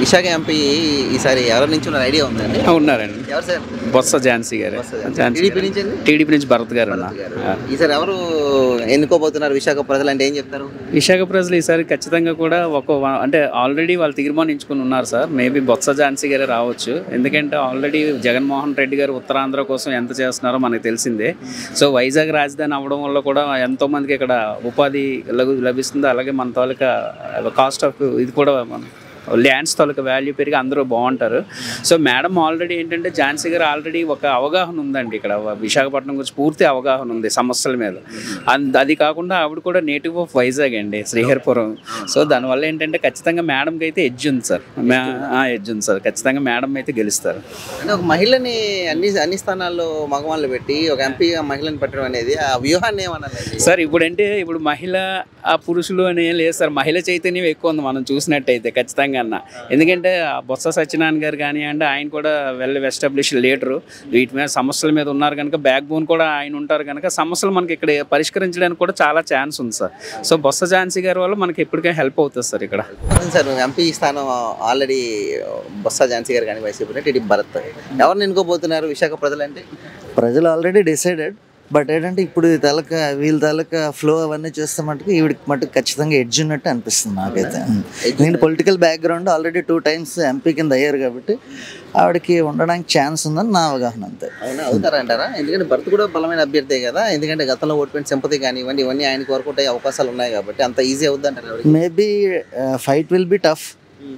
Visakha MP ఈసారి ఎవరి నుంచి ఉన్న ఐడియా ఉందండి ఉన్నారండి ఎవరు సార్ బొత్స ఝాన్సీ గారు ఝాన్సీ టీడీపీ గారు. నుంచి అండి? టీడీపీ నుంచి భరత్ గారు ఉన్నా ఆ. ఈసారి ఎవరు ఎన్నుకోబోతున్నారు విశాఖ ప్రజలు అంటే ఏం చెప్తారు విశాఖ ప్రజలు ఈసారి ఖచ్చితంగా కూడా ఒక వ- అంటే ఆల్రెడీ వాళ్ళు తీర్మానించుకుని ఉన్నారు సార్ మేబీ బొత్స ఝాన్సీ గారే రావచ్చు ఎందుకంటే ఆల్రెడీ జగన్మోహన్ రెడ్డి గారు ఉత్తరాంధ్ర కోసం ఎంత చేస్తున్నారో మనకు తెలిసిందే సో వైజాగ్ రాజధాని అవ్వడం వల్ల కూడా ఎంతో మందికి ఇక్కడ ఉపాధి లగు- లభిస్తుంది అలాగే మన తాలూకా కాస్ట్ ఆఫ్ ఇది కూడా మన ల్యాండ్స్ తాలూకా వాల్యూ పెరిగి అందరూ బాగుంటారు సో మేడం ఆల్రెడీ ఏంటంటే ఝాన్సీ గారు ఆల్రెడీ ఒక అవగాహన ఉందండి ఇక్కడ విశాఖపట్నం గురించి పూర్తి అవగాహన ఉంది సమస్యల మీద అండ్ అది కాకుండా ఆవిడ కూడా నేటివ్ ఆఫ్ వైజాగ్ అండి శ్రీహరిపురం సో దానివల్ల ఏంటంటే ఖచ్చితంగా మేడంకి అయితే ఎడ్జ్ ఉంది సార్ ఎడ్జ్ ఉంది సార్ ఖచ్చితంగా మేడం అయితే గెలుస్తారు అంటే ఒక మహిళని అన్ని అన్ని స్థానాల్లో మగవాళ్ళు పెట్టి ఒక ఎంపీగా మహిళని పెట్టడం అనేది ఆ వ్యూహాన్ని ఏమన్నారండి సార్ ఇప్పుడు అంటే ఇప్పుడు మహిళ ఆ పురుషులు అని ఏం లేదు సార్ మహిళ చైతన్యం ఎక్కువ ఉంది మనం చూసినట్టయితే ఖచ్చితంగా అన్న ఎందుకంటే ఆ బొత్స సత్యనారాయణ గారు కానివ్వండి ఆయన కూడా వెల్ ఎస్టాబ్లిష్ లీడరు వీటి మీద సమస్యల మీద ఉన్నారు కనుక బ్యాక్ బోన్ కూడా ఆయన ఉంటారు కనుక సమస్యలు మనకి ఇక్కడ పరిష్కరించడానికి కూడా చాలా ఛాన్స్ ఉంది సార్ సో బొత్స ఝాన్సీ గారి వల్ల మనకి ఎప్పటికైనా హెల్ప్ అవుతుంది సార్ ఇక్కడ అవును సార్ ఎంపీ స్థానం ఆల్రెడీ బొత్స ఝాన్సీ గారు కానీ వైసీపీ టీడీపీ భరత్ ఎవరిని ఎన్నుకోబోతున్నారు విశాఖ ప్రజలు అంటే ప్రజలు ఆల్రెడీ డిసైడెడ్ బట్ ఏంటంటే ఇప్పుడు ఈ తాలూకా వీళ్ళ తాలూకా ఫ్లో అవన్నీ చూస్తే మటుకు ఈవిడికి మటుకు ఖచ్చితంగా ఎడ్జ్ ఉన్నట్టు అనిపిస్తుంది నాకైతే ఎందుకంటే political background already two times MP కింద అయ్యారు కాబట్టి ఆవిడకి ఉండడానికి ఛాన్స్ ఉందని నా అవగాహన అంతే అవునా అవుతారంటారా ఎందుకంటే భర్త కూడా బలమైన అభ్యర్థే కదా ఎందుకంటే గతంలో ఓడిపోయిన సింపతి కానివ్వండి ఇవన్నీ ఆయనకు వర్కౌట్ అయ్యే అవకాశాలు ఉన్నాయి కాబట్టి అంత ఈజీ అవుద్ది అంటారు maybe fight will be tough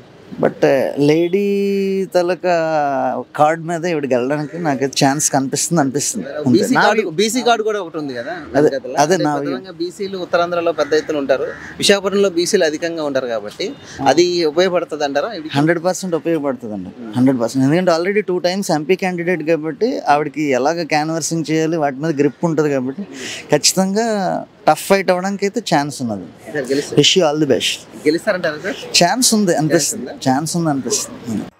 but lady తాలూకా కార్డ్ మీద ఇవిడికి వెళ్ళడానికి నాకు ఛాన్స్ కనిపిస్తుంది అనిపిస్తుంది అంతే. బీసీ నా కార్డు బీసీ కార్డు కూడా ఒకటి ఉంది కదా అదే- అదే నా బీసీలు ఉత్తరాంధ్రలో పెద్ద ఎత్తున ఉంటారు విశాఖపట్నంలో బీసీలు అధికంగా ఉంటారు కాబట్టి అది ఉపయోగపడుతుంది అంటారా ఇది హండ్రెడ్ పర్సెంట్ ఉపయోగపడుతుందండి హండ్రెడ్ పర్సెంట్ ఎందుకంటే already two times MP candidate కాబట్టి ఆవిడకి ఎలాగ క్యాన్వర్సింగ్ చేయాలి వాటి మీద గ్రిప్ ఉంటుంది కాబట్టి ఖచ్చితంగా టఫ్ ఫైట్ అవ్వడానికి అయితే ఛాన్స్ ఉన్నది సార్ గెలుస్తారు విష్ ఆల్ ది బెస్ట్ గెలుస్తారంటారా సార్ ఛాన్స్ ఉంది అనిపిస్తుంది ఛాన్స్ ఉంది అనిపిస్తుంది